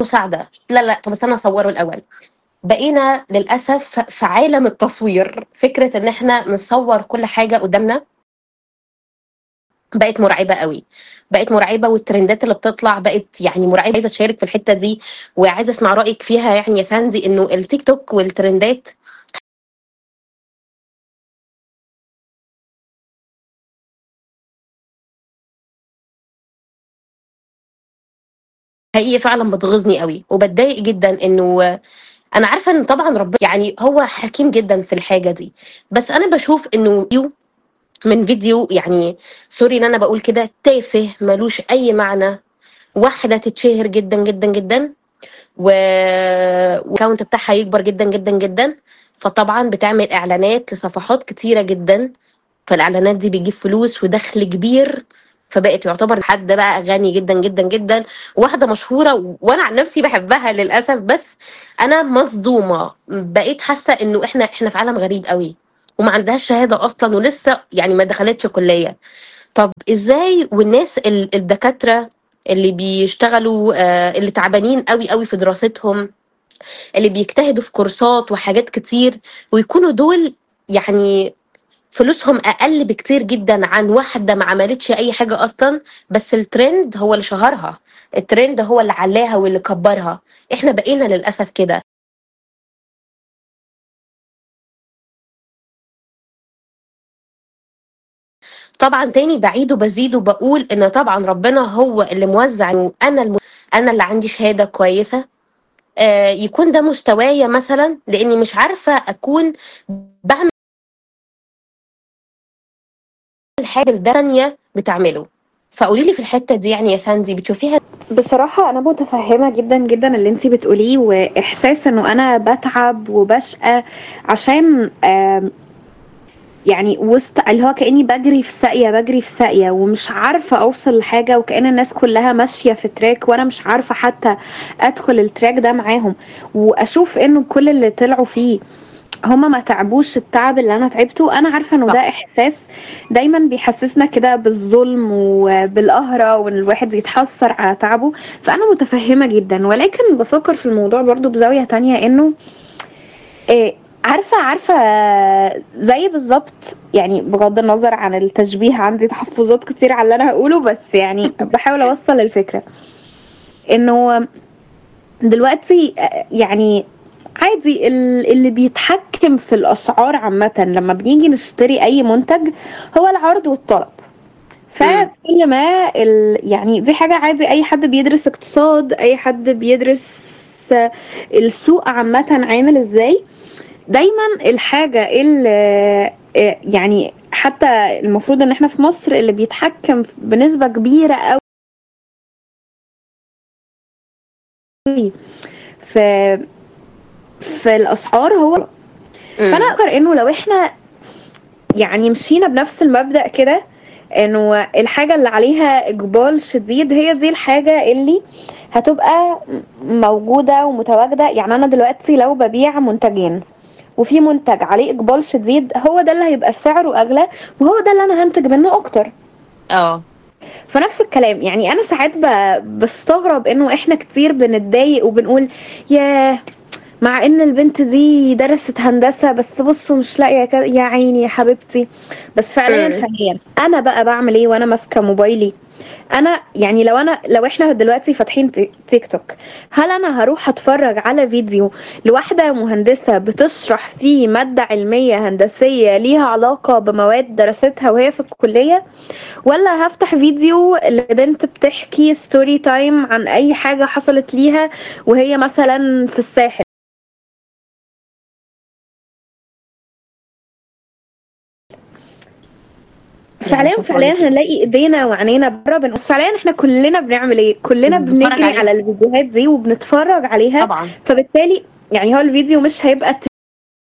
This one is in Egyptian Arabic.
مساعدة لا لا طب استنى اصوره الاول بقينا للاسف في عالم التصوير فكرة ان احنا نصور كل حاجة قدامنا بقت مرعبة قوي بقت مرعبة والترندات اللي بتطلع بقت يعني مرعبة عايزة اشارك في الحتة دي وعايزة اسمع رأيك فيها يعني يا ساندي انه التيك توك والترندات حقيقي فعلا بتغيظني قوي وبتضايق جدا انه انا عارفه ان طبعا ربنا يعني هو حكيم جدا في الحاجه دي بس انا بشوف انه فيديو من فيديو يعني سوري ان انا بقول كده تافه ملوش اي معنى واحده تتشهر جدا جدا جدا و والكاونت بتاعها يكبر جدا جدا جدا فطبعا بتعمل اعلانات لصفحات كتيره جدا فالاعلانات دي بتجيب فلوس ودخل كبير فبقت يعتبر حد بقى غني جدا جدا جدا واحده مشهوره وانا عن نفسي بحبها للاسف بس انا مصدومه بقيت حاسه انه احنا احنا في عالم غريب قوي وما عندهاش شهاده اصلا ولسه يعني ما دخلتش كليه طب ازاي والناس ال- الدكاتره اللي بيشتغلوا آه، اللي تعبانين قوي قوي في دراستهم اللي بيجتهدوا في كورسات وحاجات كتير ويكونوا دول يعني فلوسهم اقل بكتير جدا عن واحده ما عملتش اي حاجه اصلا بس الترند هو اللي شهرها الترند هو اللي علاها واللي كبرها احنا بقينا للاسف كده طبعا تاني بعيد وبزيد وبقول ان طبعا ربنا هو اللي موزع إنه انا الم... انا اللي عندي شهاده كويسه آه يكون ده مستوايا مثلا لاني مش عارفه اكون بعمل الحاجه اللي تانية بتعمله فقولي لي في الحته دي يعني يا ساندي بتشوفيها بصراحة أنا متفهمة جدا جدا اللي انتي بتقوليه وإحساس إنه أنا بتعب وبشقى عشان آم، يعني وسط اللي هو كأني بجري في ساقية بجري في ساقية ومش عارفة أوصل لحاجة وكأن الناس كلها ماشية في تراك وأنا مش عارفة حتى أدخل التراك ده معاهم وأشوف إنه كل اللي طلعوا فيه هما ما تعبوش التعب اللي أنا تعبته أنا عارفة إنه صح ده إحساس دايما بيحسسنا كده بالظلم وبالقهرة وإن الواحد يتحسر على تعبه فأنا متفهمة جدا ولكن بفكر في الموضوع برضو بزاوية تانية إنه إيه عارفة عارفة زي بالظبط يعني بغض النظر عن التشبيه عندي تحفظات كتير على اللي أنا هقوله بس يعني بحاول أوصل الفكرة إنه دلوقتي آه، يعني عادي ال- اللي بيتحكم في الأسعار عامة لما بنيجي نشتري أي منتج هو العرض والطلب امم فكل ما ال... يعني دي حاجة عادي أي حد بيدرس اقتصاد أي حد بيدرس السوق عامة عامل ازاي دايما الحاجة اللي يعني حتى المفروض ان احنا في مصر اللي بيتحكم بنسبة كبيرة قوي في في الأسعار هو فأنا امم أفكر إنه لو إحنا يعني مشينا بنفس المبدأ كده انه الحاجة اللي عليها اقبال شديد هي دي الحاجة اللي هتبقى موجودة ومتواجدة يعني انا دلوقتي لو ببيع منتجين وفي منتج عليه اقبال شديد هو ده اللي هيبقى سعره اغلى وهو ده اللي انا هنتج منه اكتر اه فنفس الكلام يعني انا ساعات ب- بستغرب انه احنا كتير بنتضايق وبنقول ياه مع ان البنت دي درست هندسة بس بصوا مش لاقية كده يا عيني يا حبيبتي بس فعليا امم فعليا انا بقى بعمل ايه وانا ماسكة موبايلي انا يعني لو انا لو احنا دلوقتي فاتحين تي- تيك توك هل انا هروح اتفرج على فيديو لواحدة مهندسة بتشرح فيه مادة علمية هندسية ليها علاقة بمواد دراستها وهي في الكلية ولا هفتح فيديو لبنت بتحكي ستوري تايم عن اي حاجة حصلت ليها وهي مثلا في الساحل يعني فعليا شوف فعليا اقول لك هنلاقي ايدينا وعينينا بره بس فعليا احنا كلنا بنعمل ايه كلنا بنتفرج بنجري على عليها الفيديوهات دي وبنتفرج عليها طبعا فبالتالي يعني هو الفيديو مش هيبقى